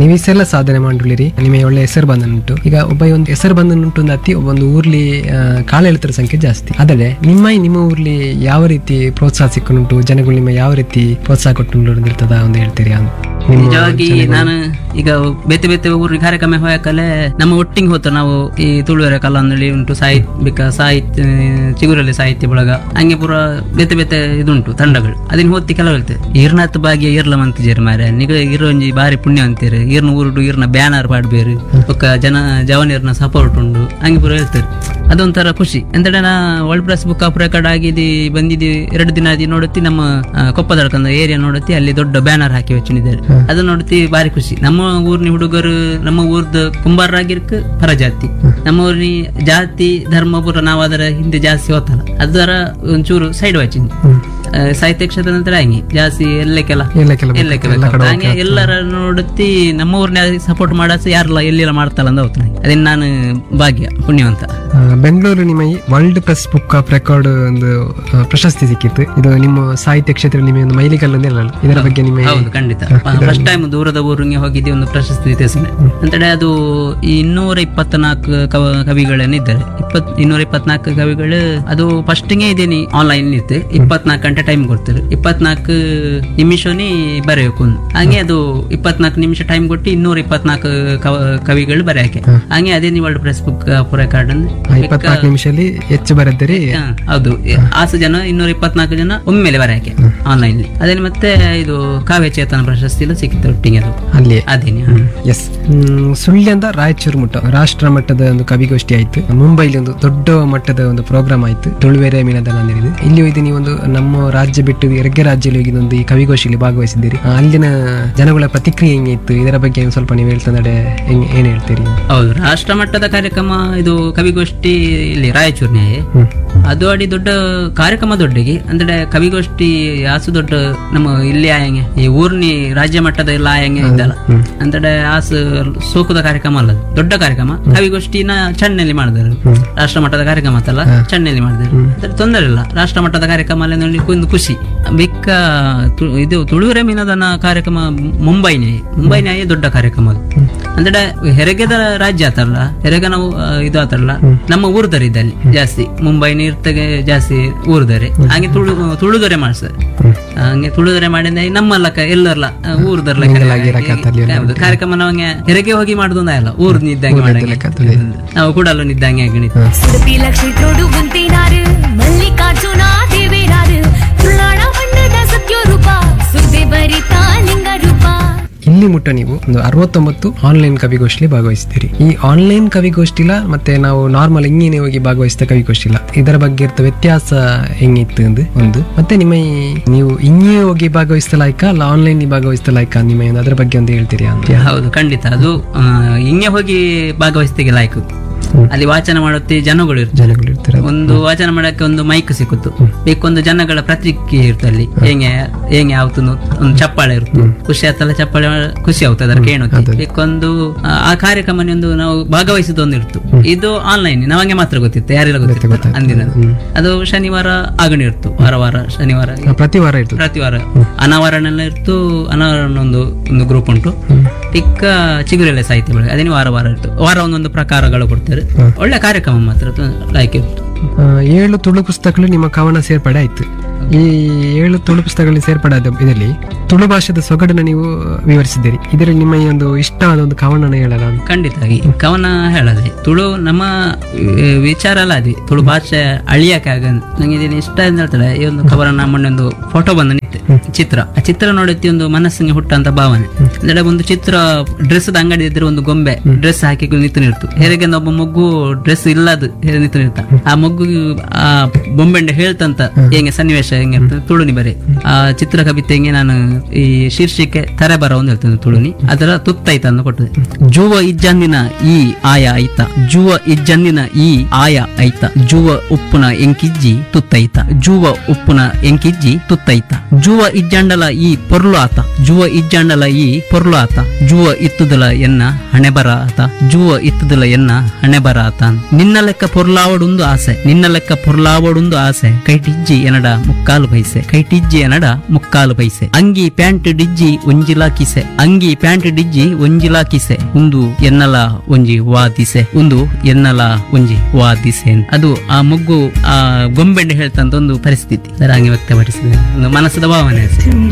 ನೀವು ಇಷ್ಟೆಲ್ಲ ಸಾಧನೆ ಮಾಡಿರಿ ನಿಮಗೆ ಒಳ್ಳೆ ಹೆಸರು ಬಂದನುಂಟು ಈಗ ಒಬ್ಬ ಒಂದು ಹೆಸರು ಬಂದನುಂಟು ಒಂದು ಅತಿ ಒಂದು ಊರ್ಲಿ ಆ, ಕಾಲೆಳೆತರ ಸಂಖ್ಯೆ ಜಾಸ್ತಿ ಆದರೆ ನಿಮ್ಮ ನಿಮ್ಮ ಊರ್ಲಿ ಯಾವ ರೀತಿ ಪ್ರೋತ್ಸಾಹ ಸಿಕ್ಕುಂಟು ಜನಗಳು ನಿಮ್ಮ ಯಾವ ರೀತಿ ಪ್ರೋತ್ಸಾಹ ಕೊಟ್ಟು ಇರ್ತದ ಒಂದು ಹೇಳ್ತೀರಿ ಅಂತ ನಿಮ್ಮ ನಿಜವಾಗಿ ಜನಗಳು. ನಾನು ಈಗ ಬೇತೆ ಬೇತೆ ಊರಿಗೆ ಕಾರ್ಯಕ್ರಮ ಹೋಗಕಲೆ ನಮ್ಮ ಒಟ್ಟಿಗೆ ಹೋತ ನಾವು ಈ ತುಳುವೆರೆ ಕಲಾಂದಳಿ ಉಂಟು ಸಾಹಿತ್ಯಿಕ ಸಾಹಿತ್ಯ ಚಿಗುರಲ್ಲಿ ಸಾಹಿತ್ಯ ಬಳಗ ಹಂಗೆ ಪೂರ ಬೇತೆ ಬೇತೆ ಇದುಂಟು ತಂಡಗಳು ಅದನ್ನ ಹೋತಿ ಕೆಲವು ಹೇಳ್ತೇವೆ ಈರ್ನಾತ್ ಭಾಗ್ಯ ಈರ್ಲ ಮಂತಿಜೇರಿ ಮಾರೆ ನಿಗ ಇರೋಂಜಿ ಬಾರಿ ಪುಣ್ಯ ಅಂತೀರಿ ಈರ್ನ ಊರುಡು ಈರ್ನ ಬ್ಯಾನರ್ ಪಾಡ್ಬೇರು ಒಕ್ಕ ಜನ ಜವನಿಯರ್ನ ಸಪೋರ್ಟ್ ಉಂಡು ಹಂಗೆ ಪೂರ ಹೇಳ್ತಾರೆ ಅದೊಂಥರ ಖುಷಿ ಎಂತಡೆ ನಾ world press book of record ಆಗಿದ್ದು ಬಂದಿದ್ದು ಎರಡು ದಿನ ಆದಿ ನೋಡುತ್ತಿ ನಮ್ಮ ಆ, ಕೊಪ್ಪದಡ್ಕಂದ ಏರಿಯಾ ನೋಡುತ್ತಿ ಅಲ್ಲಿ ದೊಡ್ಡ ಬ್ಯಾನರ್ ಹಾಕಿ ವೆಚ್ಚಿದ್ದಾರೆ ಅದು ನೋಡುತ್ತಿ ಬಾರಿ ಖುಷಿ ನಮ್ಮ ಊರಿನ ಹುಡುಗರು ನಮ್ಮ ಊರ್ದ ಕುಂಬಾರರಾಗಿರ್ಕ ಪರಜಾತಿ ನಮ್ಮ ಊರಿನ ಜಾತಿ ಧರ್ಮ ಪುರ ನಾವು ಅದರ ಹಿಂದೆ ಜಾಸ್ತಿ ಹೋತಲ್ಲ ಅದರ ಒಂಚೂರು ಸೈಡ್ ವಾಚಿಂಗ್ ಸಾಹಿತ್ಯ ಕ್ಷೇತ್ರ ನಂತರ ಹಂಗೆ ಜಾಸ್ತಿ ಎಲ್ಲಕ್ಕೆಲ್ಲ ಎಲ್ಲ ಕೆಲ ಎಲ್ಲಕ್ಕೆಲ್ಲ ಎಲ್ಲ ಕಡೆ ಹಂಗೆ ಎಲ್ಲರ ನೋಡುತ್ತಿ ನಮ್ಮ ಊರಿನ ಸಪೋರ್ಟ್ ಮಾಡಸ ಯಾರಲ್ಲ ಎಲ್ಲಿಲ್ಲ ಮಾಡ್ತಲ್ಲ ಅಂತ ಹೋಗ್ತಾನೆ ಅದನ್ನ ನಾನು ಭಾಗ್ಯ ಪುಣ್ಯವಂತ ಆ, ಬೆಂಗಳೂರು ನಿಮ್ಮ world press book of record ಒಂದು ಆ, ಪ್ರಶಸ್ತಿ ಸಿಕ್ಕಿತ್ತು ಇದು ನಿಮ್ಮ ಸಾಹಿತ್ಯ ಕ್ಷೇತ್ರ ನಿಮಗೆ ಒಂದು ಮೈಲಿಗಲ್ಲು ಅಂತ ಹೇಳಲ್ಲ ಇದರ ಬಗ್ಗೆ ನಿಮ್ಮ ಹೌದು ಖಂಡಿತ ಫಸ್ಟ್ ಟೈಮ್ ದೂರದ ಊರಿಗೆ ಹೋಗಿದ್ದೆ ಒಂದು ಪ್ರಶಸ್ತಿ ತಿಳಿಸಿದೆ ಅಂತೇಳಿ ಅದು ಈ ಇನ್ನೂರ ಇಪ್ಪತ್ನಾಲ್ಕು ಕವ ಕವಿಗಳೇನಿದ್ದಾರೆ ಇಪ್ಪತ್ ಇನ್ನೂರ ಇಪ್ಪತ್ನಾಲ್ಕು ಕವಿಗಳು ಅದು ಫಸ್ಟಿಗೆ ಇದೇನಿ ಆನ್ಲೈನ್ ಇತ್ತು ಇಪ್ಪತ್ನಾಲ್ಕು ಗಂಟೆ ಟೈಮ್ ಕೊಡ್ತಾರೆ ಇಪ್ಪತ್ನಾಲ್ಕು ನಿಮಿಷನೇ ಬರೆಯಬೇಕು ಅಂತ. ಹಂಗೆ ಅದು ಇಪ್ಪತ್ನಾಲ್ಕು ನಿಮಿಷ ಟೈಮ್ ಕೊಟ್ಟು ಇನ್ನೂರ ಇಪ್ಪತ್ನಾಲ್ಕು ಕವ- ಕವಿಗಳು ಬರೆಯಕ್ಕೆ ಹಂಗೆ ಅದೇ ನೀವು ವರ್ಲ್ಡ್ ಪ್ರೆಸ್ ಬುಕ್ ರೆಕಾರ್ಡ್ ಆ, ಇಪ್ಪತ್ನಾಲ್ಕು ನಿಮಿಷದಲ್ಲಿ ಹೆಚ್ಚು ಬರೆದಿರಿ ಹಾ, ಹೌದು ಆಸು ಜನ ಇನ್ನೂರ ಇಪ್ಪತ್ನಾಲ್ಕು ಜನ ಒಮ್ಮೆಲೆ ಬರಕ್ಕೆ ಆನ್ಲೈನ್ ಅದೇ ಮತ್ತೆ ಇದು ಕಾವ್ಯ ಚೇತನ ಪ್ರಶಸ್ತಿ ಎಲ್ಲ ಸಿಕ್ಕಿತ್ತು ಒಟ್ಟಿಗೆ ಅದು ಅಲ್ಲಿ ಅದೇನೆ ಎಸ್ ಸುಳ್ಯಂದ ರಾಯಚೂರು ಮಟ್ಟ ರಾಷ್ಟ್ರ ಮಟ್ಟದ ಒಂದು ಕವಿಗೋಷ್ಠಿ ಆಯ್ತು ಮುಂಬೈಲಿ ಒಂದು ದೊಡ್ಡ ಮಟ್ಟದ ಒಂದು ಪ್ರೋಗ್ರಾಮ್ ಆಯ್ತು ತುಳುವೆರೆ ಮೀನದನ ಅಂದಿರಿದು ಇಲ್ಲಿ ಹೋಗಿ ನೀವು ಒಂದು ನಮ್ಮ ರಾಜ್ಯ ಬಿಟ್ಟು ಎರಗ್ಗೆ ರಾಜ್ಯದಲ್ಲಿ ಹೋಗಿ ಒಂದು ಈ ಕವಿಗೋಷ್ಠಿಯಲ್ಲಿ ಭಾಗವಹಿಸಿದ್ದೀರಿ ಆ, ಅಲ್ಲಿನ ಜನಗಳ ಪ್ರತಿಕ್ರಿಯೆ ಹೆಂಗಿತ್ತು ಇದರ ಬಗ್ಗೆ ಒಂದು ಸ್ವಲ್ಪ ನೀವು ಹೇಳ್ತಂದ್ರೆ ಹೆಂಗ್ ಏನ್ ಹೇಳ್ತೀರಿ ಹೌದು ರಾಷ್ಟ್ರ ಮಟ್ಟದ ಕಾರ್ಯಕ್ರಮ ಇದು ಕವಿಗೋಷ್ಠಿ ಇಲ್ಲಿ ರಾಯಚೂರಿನ ಹ್ಮ್ ಅದು ಅಡಿ ದೊಡ್ಡ ಕಾರ್ಯಕ್ರಮ ದೊಡ್ಡಗೆ ಅಂದ್ರೆ ಕವಿಗೋಷ್ಠಿ ಆಸು ದೊಡ್ಡ ನಮ್ಮ ಇಲ್ಲಿ ಆಯಂಗೆ ಈ ಊರ್ನಿ ರಾಜ್ಯ ಮಟ್ಟದ ಎಲ್ಲ ಆಯಂಗೆ ಇದ್ದಲ್ಲ ಅಂದ್ರೆ ಆಸು ಸೋಕುದ ಕಾರ್ಯಕ್ರಮ ಅಲ್ಲ ಅದು. ದೊಡ್ಡ ಕಾರ್ಯಕ್ರಮ ಕವಿಗೋಷ್ಠಿನ ಚಣ್ಣಲ್ಲಿ ಮಾಡಿದ್ರು ರಾಷ್ಟ್ರ ಮಟ್ಟದ ಕಾರ್ಯಕ್ರಮ ಅಂತಲ್ಲ ಚಣ್ಣಲ್ಲಿ ಮಾಡಿದ್ರು ಅದ್ರ ತೊಂದರೆ ಇಲ್ಲ ರಾಷ್ಟ್ರ ಮಟ್ಟದ ಕಾರ್ಯಕ್ರಮ ಅಲ್ಲಿ ನೋಡಿ ಒಂದು ಖುಷಿ ಬಿಕ್ಕ ತು- ಇದು ತುಳುವೆರೆ ಮೀನದನ ಕಾರ್ಯಕ್ರಮ ಮುಂಬೈನೇ ಮುಂಬೈನೇ ದೊಡ್ಡ ಕಾರ್ಯಕ್ರಮ ಅದು ಅಂದ್ರೆ ಹೆರಗೆದ ರಾಜ್ಯ ಆತಲ್ಲ ಹೆರಗ ನಾವು ಆ, ಇದು ಆತಲ್ಲ ನಮ್ಮ ಊರ್ದರಿ ಇದ್ದಲ್ಲಿ ಜಾಸ್ತಿ ಮುಂಬೈ ನೀರ್ತಗೆ ಜಾಸ್ತಿ ಊರ್ದರೆ ಹಾಗೆ ತುಳು ತುಳುದರೆ ಮಾಡ್ತಾರೆ ಹಂಗೆ ತುಳುದರೆ ಮಾಡಿದ್ರೆ ನಮ್ಮ ಲಕ್ಕ ಎಲ್ಲರಲ್ಲ ಊರ್ದರ್ಲ ಹೌದು ಕಾರ್ಯಕ್ರಮ ನಾವಂಗೆ ಹೆರಗೆ ಹೋಗಿ ಮಾಡುದು ಅಲ್ಲ ಊರ್ ನಿದ್ದಂಗೆ ಮಾಡಂಗೆ ನಾವು ಕೂಡ ಅಲ್ಲೂ ನಿದ್ದಂಗೆ ಆಗಿಣಿತ್ತು சுடுப்பி லட்சுமி தோடு புந்தினாரு மல்லிகார்ஜுனா தேவேராரு துள்ளாட வண்ணದ ಸತ್ಯ ರೂಪ ಸುದ್ದಿ ಬರಿತಾ ಲಿಂಗ ರೂಪ ಇಲ್ಲಿ ಮುಟ್ಟ ನೀವು ಒಂದು ಅರವತ್ತೊಂಬತ್ತು ಆನ್ಲೈನ್ ಕವಿಗೋಷ್ಠಿ ಭಾಗವಹಿಸ್ತೀರಿ ಈ ಆನ್ಲೈನ್ ಕವಿಗೋಷ್ಠಿಲ ಮತ್ತೆ ನಾವು ನಾರ್ಮಲ್ ಹಿಂಗೇನೆ ಹೋಗಿ ಭಾಗವಹಿಸಿದ ಕವಿಗೋಷ್ಠಿಲ ಇದರ ಬಗ್ಗೆ ಇರ್ತ ವ್ಯತ್ಯಾಸ ಹೆಂಗಿತ್ತು ಅಂದು ಒಂದು ಮತ್ತೆ ನಿಮ್ಮ ಈ ನೀವು ಹಿಂಗೆ ಹೋಗಿ ಭಾಗವಹಿಸಿದ ಲಾಯ್ಕ ಅಲ್ಲ ಆನ್ಲೈನ್ ಭಾಗವಹಿಸಿದ ಲಾಯ್ಕ ನಿಮ್ಮ ಒಂದು ಅದ್ರ ಬಗ್ಗೆ ಒಂದು ಹೇಳ್ತೀರಿ ಅಂತ ಹೌದು ಖಂಡಿತ ಅದು ಆ, ಹಿಂಗೆ ಹೋಗಿ ಭಾಗವಹಿಸ್ತಿಗೆ ಲಾಯ್ಕು ಅಲ್ಲಿ ವಾಚನ ಮಾಡುತ್ತೆ ಜನಗಳು ಇರ್ತಾರೆ ಜನಗಳು ಇರ್ತಾರೆ ಒಂದು ವಾಚನ ಮಾಡಕ್ಕೆ ಒಂದು ಮೈಕ್ ಸಿಕ್ಕಿತ್ತು ಬೇಕೊಂದು ಜನಗಳ ಪ್ರತಿಕ್ರಿಯೆ ಇರುತ್ತೆ ಅಲ್ಲಿ ಹೆಂಗೆ ಹೆಂಗೆ ಯಾವತ್ತು ಒಂದು ಚಪ್ಪಾಳೆ ಇರುತ್ತೆ ಖುಷಿ ಆತಲ್ಲ ಚಪ್ಪಾಳೆ ಮಾಡ- ಖುಷಿ ಆಗುತ್ತೆ ಅದರ ಕೇಳೋಕೆ ಬೇಕೊಂದು ಆ, ಆ ಕಾರ್ಯಕ್ರಮ ಒಂದು ನಾವು ಭಾಗವಹಿಸಿದ ಒಂದು ಇರ್ತು ಇದು ಆನ್ಲೈನ್ ನಮಗೆ ಮಾತ್ರ ಗೊತ್ತಿತ್ತು ಯಾರಿಲ್ಲ ಗೊತ್ತಿತ್ತು ಅಂದಿನ ಅದು ಶನಿವಾರ ಆಗಣಿ ಇರ್ತು ವಾರ ವಾರ ಶನಿವಾರ ಆ, ಪ್ರತಿ ವಾರ ಇರ್ತದೆ ಪ್ರತಿ ವಾರ ಅನಾವರಣ ಇರ್ತು ಅನಾವರಣ ಒಂದು ಒಂದು ಗ್ರೂಪ್ ಉಂಟು ಚಿಕ್ಕ ಚಿಗುರೆಲೆ ಸಾಹಿತ್ಯ ಬೆಳಗ್ಗೆ ಅದೇನು ವಾರ ವಾರ ಇರ್ತು ವಾರ ಒಂದೊಂದು ಪ್ರಕಾರಗಳು ಕೊಡ್ತಾರೆ ಒಳ್ಳೆ ಕಾರ್ಯಕ್ರಮ ಮಾತ್ರ ಲೈಕ್ ಇತ್ತು ಆ, ಏಳು ತುಳು ಪುಸ್ತಕಗಳು ನಿಮ್ಮ ಕವನ ಸೇರ್ಪಡೆ ಆಯ್ತು ಈ ಏಳು ತುಳು ಪುಸ್ತಕಗಳಲ್ಲಿ ಸೇರ್ಪಡೆ ಆದ ಇದರಲ್ಲಿ ತುಳು ಭಾಷೆದ ಸೊಗಡನ್ನು ನೀವು ವಿವರಿಸಿದ್ದೀರಿ ಇದರಲ್ಲಿ ನಿಮ್ಮ ಈ ಒಂದು ಇಷ್ಟವಾದ ಒಂದು ಕವನನ ಹೇಳಲ್ಲ ಅಂತ ಖಂಡಿತವಾಗಿ ಕವನ ಹೇಳದೆ ತುಳು ನಮ್ಮ ಆ, ವಿಚಾರ ಅಲ್ಲ ಅದು ತುಳು ಭಾಷೆ ಅಳಿಯಕ್ಕೆ ಆಗ ನಂಗೆ ಇದನ್ನ ಇಷ್ಟ ಅಂತ ಹೇಳ್ತಾರೆ ಈ ಒಂದು ಕವನ ಮೊನ್ನೆ ಒಂದು ಫೋಟೋ ಬಂದ ನಿಂತೆ ಚಿತ್ರ ಆ ಚಿತ್ರ ನೋಡುತ್ತಿ ಒಂದು ಮನಸ್ಸಿಗೆ ಹುಟ್ಟಂತ ಭಾವನೆ ಅಂದ್ರೆ ಒಂದು ಚಿತ್ರ ಡ್ರೆಸ್ ಅಂಗಡಿ ಇದ್ರೆ ಒಂದು ಗೊಂಬೆ ಡ್ರೆಸ್ ಹಾಕಿ ನಿಂತು ನಿಲ್ತು ಹೇಗೆ ಒಬ್ಬ ಮಗು ಡ್ರೆಸ್ ಇಲ್ಲದ ನಿಂತು ನಿಲ್ತ ಆ ಮಗು ಆ ಬೊಂಬೆಂಡೆ ಹೇಳ್ತಂತ ಹೆಂಗೆ ಸನ್ನಿವೇಶ ಹೆಂಗೆ ಇರ್ತದೆ ತುಳುನಿ ಬರೆ ಆ ಚಿತ್ರ ಕವಿತೆಗೆ ನಾನು ಈ ಶೀರ್ಷಿಕೆ ತರೆ ಬರ ಒಂದು ಹೇಳ್ತೇನೆ ತುಳುನಿ ಅದರ ತುತ್ತೈತ ಅಂತ ಕೊಟ್ಟದೆ ಜುವ ಇಜ್ಜಂದಿನ ಈ ಆಯ ಐತ ಜುವ ಇಜ್ಜಂದಿನ ಈ ಆಯ ಐತ ಜುವ ಉಪ್ಪುನ ಎಂಕಿಜ್ಜಿ ತುತ್ತೈತ ಜುವ ಉಪ್ಪುನ ಎಂಕಿಜ್ಜಿ ತುತ್ತೈತ ಜುವ ಇಜ್ಜಂಡಲ ಈ ಪೊರ್ಲು ಆತ ಜುವ ಇಜ್ಜಂಡಲ ಈ ಪೊರ್ಲು ಆತ ಜುವ ಇತ್ತುದಲ ಎನ್ನ ಹಣೆ ಬರ ಆತ ಜುವ ಇತ್ತುದಲ ಎನ್ನ ಹಣೆ ಬರ ಆತ ನಿನ್ನ ಲೆಕ್ಕ ಪೊರ್ಲಾವಡುಂದು ಆಸೆ ನಿನ್ನ ಲೆಕ್ಕ ಪೊರ್ಲಾವಡುಂದು ಆಸೆ ಕೈಟಿಜ್ಜಿ ಎನಡ ಮುಖ ಮುಕ್ಕಾಲು ಪೈಸೆ ಕೈ ಟಿಜ್ಜಿಯ ನಡ ಮುಕ್ಕಾಲು ಪೈಸೆ ಅಂಗಿ ಪ್ಯಾಂಟ್ ಡಿಜ್ಜಿ ಒಂಜಿಲ ಕಿಸೆ ಅಂಗಿ ಪ್ಯಾಂಟ್ ಡಿಜ್ಜಿ ಒಂಜಿಲ ಕಿಸೆ ಒಂದು ಎನ್ನಲ ಒಂಜಿ ವಾದಿಸೆ ಒಂದು ಎನ್ನಲ ಒಂಜಿ ವಾದಿಸೆ ಅಂತ. ಅದು ಆ ಮಗ್ಗು ಆ ಗೊಂಬೆಂಡೆ ಹೇಳ್ತಂತ ಒಂದು ಪರಿಸ್ಥಿತಿ ಅದರ ಹಂಗೆ ವ್ಯಕ್ತಪಡಿಸಿದೆ ಒಂದು ಮನಸ್ಸದ ಭಾವನೆ ಅಷ್ಟೇ